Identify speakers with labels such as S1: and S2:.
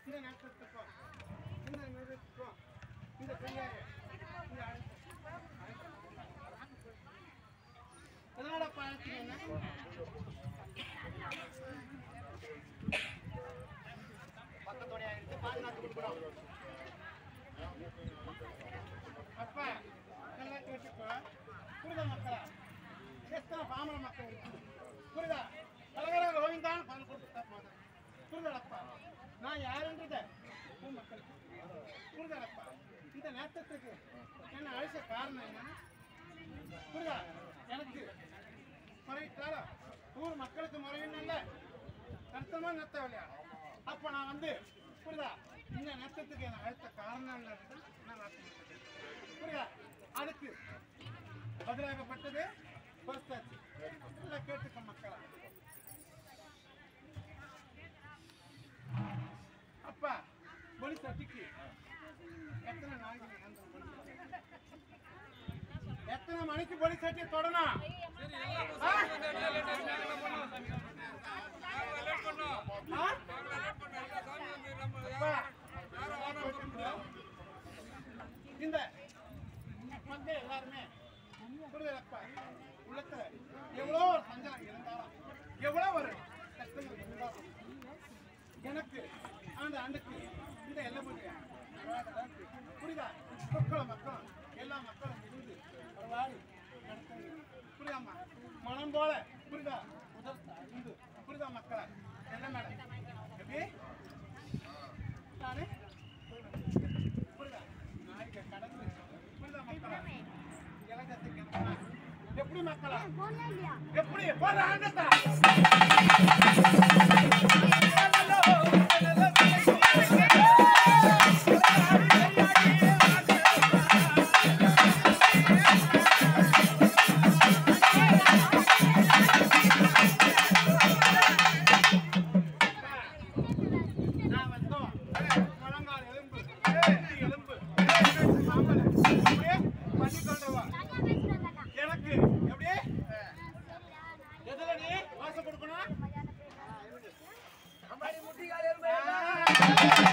S1: இந்த நட்சத்திரத்துக்கும் இந்த நிறத்துக்கும் இந்த கையாய இந்த அழுத்தம் எதனால பழத்தினா பக்கத்தோடைய இருந்து பாதுகாத்து கொடுக்குறோம் அப்ப நல்லா கேட்டுக்கோ புரியுதா மக்களா எத்தனை பாமர மக்கள் இருக்கு புரியுதா கலகர கோவிந்தான் பணம் கொடுத்தா போதும் புரியுதாப்பா நான் யாருன்றத உன் மக்களுக்கு புரியுதாப்பா இந்த நேரத்துக்கு என்ன அழிச்ச காரணம் என்ன புரியுதா எனக்கு முறையிட்டாரா ஊர் மக்களுக்கு முறையும் இல்லை கருத்தமா நிறுத்த இல்லையா அப்ப நான் வந்து புரியுதா இந்த நஷ்டத்துக்கு என்ன அழுத்த காரணம் என்னது நான் நடத்திட்டு இருக்கேன். புரியுதா அதுக்கு பதிலாகப்பட்டது பொறுத்தாச்சு நல்லா கேட்டுக்க மக்களா அப்பா பொலி சட்டிக்கு எத்தனை நாளைக்கு நீ அந்த பொலி சட்டி? எத்தனை மணிக்கு பொலி சட்டி தொடணும் ஆ? ஆ? அப்பா, இந்த மக்கள் எல்லாருமே புரியுதப்பா உள்ளத்துல எவ்வளோ ஒரு சஞ்சலம் இருந்தாலும் எவ்வளோ ஒரு கஷ்டங்கள் இருந்தாலும் எனக்கு அந்த ஆண்டுக்கு இந்த எல்லபுரிய புரியுதா மக்கள் மக்களும் எல்லா மக்களும் இருந்து பரவாயில்லை நடத்துங்க புரியுதாம்மா மனம் போல புரியுதா முதல் இருந்து புரியுதா மக்களா என்ன மேடம் எப்படி நானே புரியுதா நாளைக்கு கடந்து புரியுதா மக்களா இலங்கத்துக்கு என்ன? எப்படி மக்களா எப்படி போற ஆண்டத்தா நான் வந்தோம் முழங்கால் எலும்பு முட்டி எலும்பு சாம்பல் அப்படியே பண்ணி கொண்டு வா எனக்கு எப்படி எதுல நீ வாசம் கொடுக்கணும்
S2: அம்மாடி முட்டி கால் எலும்பு.